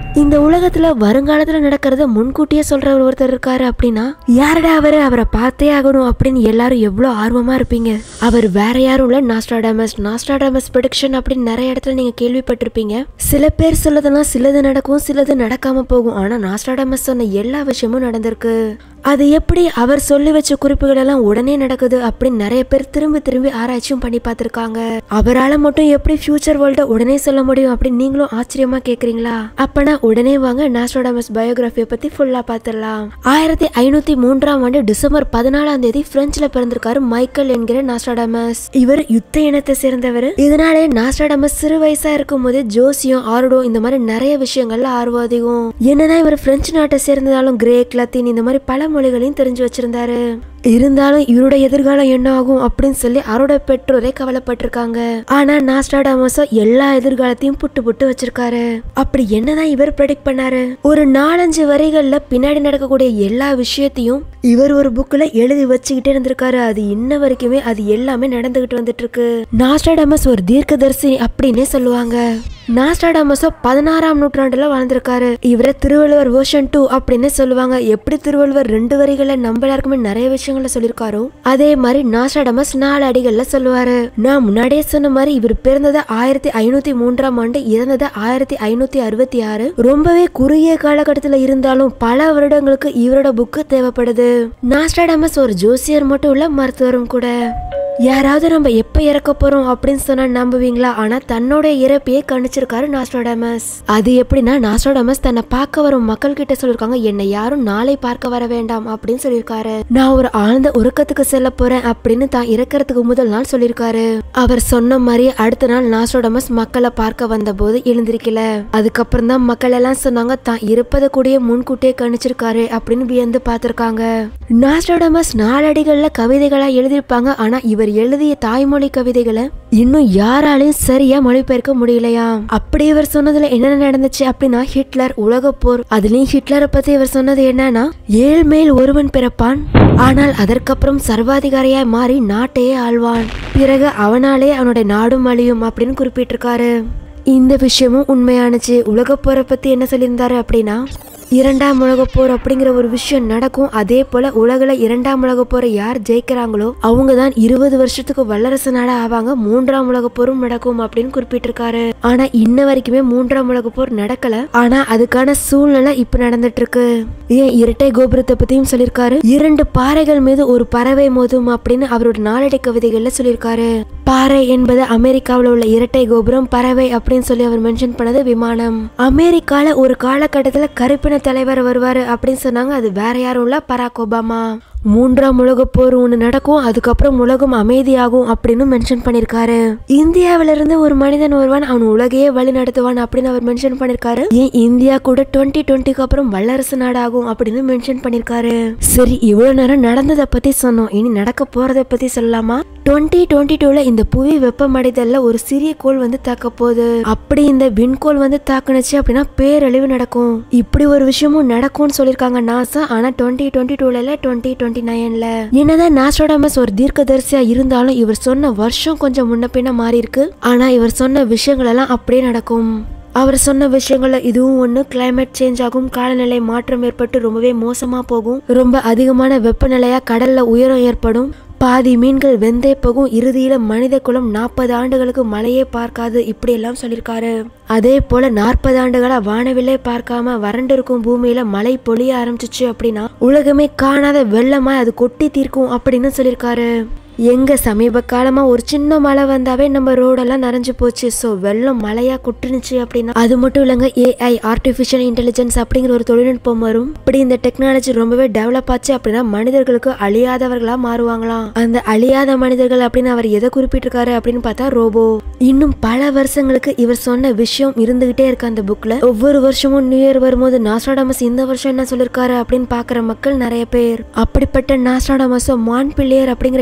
இந்த உலகத்துல வருங்காலத்துல நடக்கிறத முன்கூட்டியே சொல்ற ஒருத்தர் இருக்காரு அப்படின்னா யாரடா அவரு அவரை பார்த்தே ஆகணும் அப்படின்னு எல்லாரும் எவ்வளவு ஆர்வமா இருப்பீங்க அவர் வேற யாரும் இல்ல நாஸ்டாடாமஸ் நாஸ்டாடாமஸ் ப்ரொடிக்ஷன் அப்படின்னு நிறைய இடத்துல நீங்க கேள்விப்பட்டிருப்பீங்க சில பேர் சொல்லதெல்லாம் சிலது நடக்கும் சிலது நடக்காம போகும் ஆனா நாஸ்டாடாமஸ் சொன்ன எல்லா விஷயமும் நடந்திருக்கு அது எப்படி அவர் சொல்லி வச்ச குறிப்புகள் எல்லாம் உடனே நடக்குது அப்படின்னு நிறைய பேர் திரும்பி திரும்பி ஆராய்ச்சியும் பண்ணி பார்த்திருக்காங்க அவரால மட்டும் எப்படி ஃபியூச்சர் வேர்ல்ட உடனே சொல்ல முடியும் அப்படின்னு நீங்களும் ஆச்சரியமா கேக்குறீங்களா அப்பனா உடனே வாங்க நாஸ்ட்ரோடாமஸ் பயோகிராஃபியை பத்தி ஃபுல்லா பார்த்துடலாம் ஆயிரத்தி ஐநூத்தி மூன்றாம் ஆண்டு டிசம்பர் பதினாலாம் தேதி பிரெஞ்சுல பிறந்திருக்காரு மைக்கேல் என்கிற நாஸ்ட்ரோடாமஸ் இவர் யுத்த இனத்தை சேர்ந்தவர் இதனாலே நாஸ்ட்ரோடாமஸ் சிறு வயசா இருக்கும் போதே ஜோசியம் ஆருடோ இந்த மாதிரி நிறைய விஷயங்கள்ல ஆர்வம் அதிகம் என்னதான் இவர் பிரெஞ்சு நாட்டை சேர்ந்ததாலும் கிரேக் லத்தீன் இந்த மாதிரி பல மொழிகளையும் தெரிஞ்சு வச்சிருந்தாரு இருந்தாலும் இவரோட எதிர்காலம் என்ன ஆகும் அப்படின்னு சொல்லி அவரோட பெற்றோரே கவலைப்பட்டிருக்காங்க ஆனா நாஸ்டாடாமஸோ எல்லா எதிர்காலத்தையும் புட்டு புட்டு வச்சிருக்காரு அப்படி என்னதான் இவர் ப்ரெடிக்ட் பண்ணாரு ஒரு நாலஞ்சு வரிகள்ல பின்னாடி நடக்கக்கூடிய எல்லா விஷயத்தையும் இவர் ஒரு புக்ல எழுதி வச்சுக்கிட்டே இருந்திருக்காரு அது இன்ன வரைக்குமே அது எல்லாமே நடந்துகிட்டு வந்துட்டு இருக்கு நாஸ்டாடாமஸ் ஒரு தீர்க்கதரிசி அப்படின்னே சொல்லுவாங்க நாஸ்டாடாமஸோ பதினாறாம் நூற்றாண்டுல வாழ்ந்திருக்காரு இவரை திருவள்ளுவர் வேர்ஷன் டூ அப்படின்னு சொல்லுவாங்க எப்படி திருவள்ளுவர் ரெண்டு வரிகளை நம்ம எல்லாருக்குமே நிறைய விஷயங்கள சொல்லியிருக்காரோ அதே மாதிரி நாஸ்டாடாமஸ் நாலு அடிகள்ல சொல்லுவாரு நான் முன்னாடியே சொன்ன மாதிரி இவர் பிறந்தது ஆயிரத்தி ஐநூத்தி மூன்றாம் ஆண்டு இறந்தது ஆயிரத்தி ஐநூத்தி அறுபத்தி ஆறு ரொம்பவே குறுகிய காலகட்டத்துல இருந்தாலும் பல வருடங்களுக்கு இவரோட புக்கு தேவைப்படுது நாஸ்டாடாமஸ் ஒரு ஜோசியர் மட்டும் இல்ல மருத்துவரும் கூட யாராவது நம்ம எப்ப இறக்க போறோம் அப்படின்னு சொன்னா நம்புவீங்களா ஆனா தன்னோட இறப்பையே கணிச்சிருக்காரு நாஸ்ட்ரோடாமஸ் அது எப்படின்னா நாஸ்ட்ரோடாமஸ் தன்னை பார்க்க வரும் மக்கள் கிட்ட சொல்லிருக்காங்க என்னை யாரும் நாளை பார்க்க வர வேண்டாம் அப்படின்னு சொல்லியிருக்காரு நான் ஒரு ஆழ்ந்த உறக்கத்துக்கு செல்ல போறேன் அப்படின்னு தான் இறக்கறதுக்கு முதல் நாள் சொல்லியிருக்காரு அவர் சொன்ன மாதிரி அடுத்த நாள் நாஸ்ட்ரோடாமஸ் மக்களை பார்க்க வந்த போது எழுந்திருக்கல அதுக்கப்புறம் தான் மக்கள் எல்லாம் சொன்னாங்க தான் இருப்பதை கூடயே முன்கூட்டியே கணிச்சிருக்காரு அப்படின்னு வியந்து பார்த்திருக்காங்க நாஸ்ட்ரோடாமஸ் நாலடிகள்ல கவிதைகளா எழுதியிருப்பாங்க ஆனா இவர் எழுதிய தாய்மொழி கவிதைகளை இன்னும் யாராலையும் சரியா மொழிபெயர்க்க முடியலையா அப்படி இவர் சொன்னதுல என்னென்ன நடந்துச்சு அப்படின்னா ஹிட்லர் உலக போர் அதுலயும் ஹிட்லரை பத்தி இவர் சொன்னது என்னன்னா ஏழ் மேல் ஒருவன் பிறப்பான் ஆனால் அதற்கப்புறம் சர்வாதிகாரியாய் மாறி நாட்டையே ஆழ்வான் பிறகு அவனாலே அவனுடைய நாடும் அழியும் அப்படின்னு குறிப்பிட்டிருக்காரு இந்த விஷயமும் உண்மையானுச்சு உலக போரை பத்தி என்ன சொல்லியிருந்தாரு அப்படின்னா இரண்டாம் உலகப் போர் அப்படிங்கிற ஒரு விஷயம் நடக்கும் அதே போல உலகில் இரண்டாம் உலகப் போரை யார் ஜெயிக்கிறாங்களோ அவங்க தான் இருபது வருஷத்துக்கு வல்லரசு நாடா ஆவாங்க மூன்றாம் உலகப் போரும் நடக்கும் அப்படின்னு குறிப்பிட்டிருக்காரு ஆனா இன்ன வரைக்குமே மூன்றாம் உலகப் போர் நடக்கல ஆனா அதுக்கான சூழ்நிலை இப்ப நடந்துட்டு இருக்கு ஏன் இரட்டை கோபுரத்தை பத்தியும் சொல்லியிருக்காரு இரண்டு பாறைகள் மீது ஒரு பறவை மோதும் அப்படின்னு அவரோட நாளடை கவிதைகள்ல சொல்லியிருக்காரு பாறை என்பது அமெரிக்காவில் உள்ள இரட்டை கோபுரம் பறவை அப்படின்னு சொல்லி அவர் மென்ஷன் பண்ணது விமானம் அமெரிக்கால ஒரு காலகட்டத்துல கருப்பின தலைவர் வருவாரு அப்படின்னு சொன்னாங்க அது வேற யாரும் இல்ல பராக் ஒபாமா மூன்றாம் உலகப் போர் ஒன்று நடக்கும் அதுக்கப்புறம் உலகம் அமைதியாகும் அப்படின்னு மென்ஷன் பண்ணிருக்காரு இந்தியாவில இருந்து ஒரு மனிதன் வருவான் அவன் உலகையே வழி நடத்துவான் அப்படின்னு அவர் மென்ஷன் பண்ணிருக்காரு ஏன் இந்தியா கூட டுவெண்ட்டி டுவெண்ட்டிக்கு அப்புறம் வல்லரசு நாடாகும் அப்படின்னு மென்ஷன் பண்ணிருக்காரு சரி இவ்வளவு நேரம் நடந்ததை பத்தி சொன்னோம் இனி நடக்க போறதை பத்தி சொல்லலாமா டுவெண்ட்டி டுவெண்ட்டி டூல இந்த புவி வெப்பமடைதல்ல ஒரு சிறிய கோள் வந்து தாக்க போகுது அப்படி இந்த விண்கோள் வந்து தாக்குனுச்சு அப்படின்னா பேரழிவு நடக்கும் இப்படி ஒரு விஷயமும் நடக்கும்னு சொல்லியிருக்காங்க நாசா ஆனா டுவெண்ட்டி டுவெண்ட்டி டூல இல்ல டுவெண்ட்டி டுவெண்ட்டி நைன்ல என்னதான் நாஸ்ட்ரோடாமஸ் ஒரு தீர்க்கதரிசியா இருந்தாலும் இவர் சொன்ன வருஷம் கொஞ்சம் முன்ன பின்ன மாறி இருக்கு ஆனா இவர் சொன்ன விஷயங்கள் எல்லாம் அப்படியே நடக்கும் அவர் சொன்ன விஷயங்கள்ல இதுவும் ஒண்ணு கிளைமேட் சேஞ்ச் ஆகும் காலநிலை மாற்றம் ஏற்பட்டு ரொம்பவே மோசமா போகும் ரொம்ப அதிகமான வெப்பநிலையா கடல்ல உயரம் ஏற்படும் பாதி மீன்கள் வெந்தே போகும் இறுதியில மனித குலம் நாற்பது ஆண்டுகளுக்கு மழையே பார்க்காது இப்படி எல்லாம் சொல்லியிருக்காரு அதே போல நாற்பது ஆண்டுகளா வானவில்லை பார்க்காம வறண்டு இருக்கும் பூமியில மழை பொழிய ஆரம்பிச்சிச்சு அப்படின்னா உலகமே காணாத வெள்ளமா அது கொட்டி தீர்க்கும் அப்படின்னு சொல்லியிருக்காரு எங்க சமீப காலமா ஒரு சின்ன மழை வந்தாவே நம்ம ரோடெல்லாம் நிறைஞ்சு போச்சு ஸோ வெள்ளம் மழையா குட்டுனுச்சு அப்படின்னா அது மட்டும் இல்லைங்க ஏஐ ஆர்டிஃபிஷியல் இன்டெலிஜென்ஸ் அப்படிங்கிற ஒரு தொழில்நுட்பம் வரும் இப்படி இந்த டெக்னாலஜி ரொம்பவே டெவலப் ஆச்சு அப்படின்னா மனிதர்களுக்கு அழியாதவர்களா மாறுவாங்களாம் அந்த அழியாத மனிதர்கள் அப்படின்னு அவர் எதை குறிப்பிட்டிருக்காரு அப்படின்னு பார்த்தா ரோபோ இன்னும் பல வருஷங்களுக்கு இவர் சொன்ன விஷயம் இருந்துகிட்டே இருக்கு அந்த புக்ல ஒவ்வொரு வருஷமும் நியூ இயர் வரும்போது நாஸ்ட்ராடமஸ் இந்த வருஷம் என்ன சொல்லிருக்காரு அப்படின்னு பாக்குற மக்கள் நிறைய பேர் அப்படிப்பட்ட நாஸ்ட்ராடமஸோ மான் பிள்ளையர் அப்படிங்கிற யூனிவர்சிட்டியில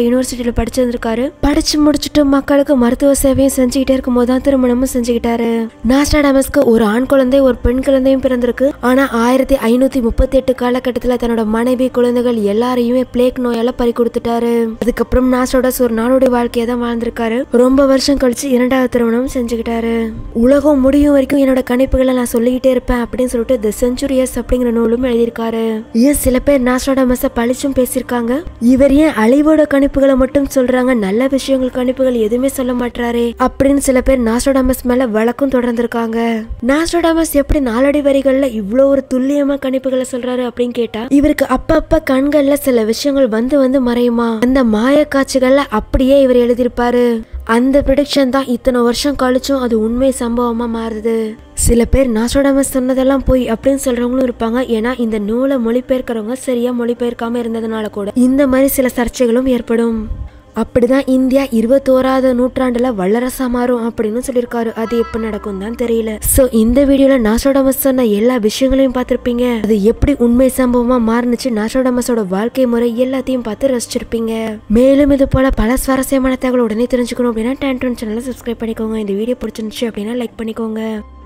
யூனிவர்சிட்டியில படிச்சிருந்திருக்காரு படிச்சு முடிச்சுட்டு மக்களுக்கு மருத்துவ சேவையும் செஞ்சுக்கிட்டே இருக்கும்போது தான் திருமணமும் செஞ்சுக்கிட்டாரு நாஸ்டாடாமஸ்க்கு ஒரு ஆண் குழந்தை ஒரு பெண் குழந்தையும் பிறந்திருக்கு ஆனா ஆயிரத்தி ஐநூத்தி முப்பத்தி எட்டு காலகட்டத்துல தன்னோட மனைவி குழந்தைகள் எல்லாரையுமே பிளேக் நோயால பறி கொடுத்துட்டாரு அதுக்கப்புறம் நாஸ்டாடஸ் ஒரு நாளுடைய வாழ்க்கையை தான் வாழ்ந்திருக்காரு ரொம்ப வருஷம் கழிச்சு இரண்டாவது திருமணம் செஞ்சுக்கிட்டாரு உலகம் முடியும் வரைக்கும் என்னோட கணிப்புகளை நான் சொல்லிக்கிட்டே இருப்பேன் அப்படின்னு சொல்லிட்டு தி செஞ்சுரியஸ் அப்படிங்கிற நூலும் எழுதியிருக்காரு ஏன் சில பேர் நாஸ்டாடமஸ பழிச்சும் பேசியிருக்காங்க இவர் ஏன் அழிவோட கணிப்புகளை மட்டும் சொல்றாங்க நல்ல விஷயங்கள் கணிப்புகள் எதுவுமே சொல்ல மாட்டாரே அப்படின்னு சில பேர் நாஸ்டாடமஸ் மேல வழக்கும் தொடர்ந்திருக்காங்க நாஸ்டாடமஸ் எப்படி நாலடி வரிகள்ல இவ்வளோ ஒரு துல்லியமா கணிப்புகளை சொல்றாரு அப்படின்னு கேட்டா இவருக்கு அப்பப்ப கண்கள்ல சில விஷயங்கள் வந்து வந்து மறையுமா அந்த மாய காட்சிகள்ல அப்படியே இவர் எழுதியிருப்பாரு அந்த ப்ரிடிக்ஷன் தான் இத்தனை வருஷம் கழிச்சும் அது உண்மை சம்பவமா மாறுது சில பேர் நாசோடாமஸ் சொன்னதெல்லாம் போய் அப்படின்னு சொல்றவங்களும் இருப்பாங்க ஏன்னா இந்த நூலை மொழிபெயர்க்கிறவங்க சரியா மொழிபெயர்க்காம இருந்ததுனால கூட இந்த மாதிரி சில சர்ச்சைகளும் ஏற்படும் அப்படிதான் இந்தியா இருபத்தோராவது நூற்றாண்டுல வல்லரசா மாறும் அப்படின்னு சொல்லியிருக்காரு அது எப்ப நடக்கும் தான் தெரியல சோ இந்த வீடியோல நாசோடாமஸ் சொன்ன எல்லா விஷயங்களையும் பார்த்திருப்பீங்க அது எப்படி உண்மை சம்பவமா மாறுனுச்சு நாசோடாமஸோட வாழ்க்கை முறை எல்லாத்தையும் பார்த்து ரசிச்சிருப்பீங்க மேலும் இது போல பல சுவாரஸ்யமான தகவல் உடனே தெரிஞ்சுக்கணும் அப்படின்னா டேன் சேனலை சப்ஸ்கிரைப் பண்ணிக்கோங்க இந்த வீடியோ பிடிச்சிருந்துச்சு அப்படின்னா லைக் பண்ணிக்கோங்க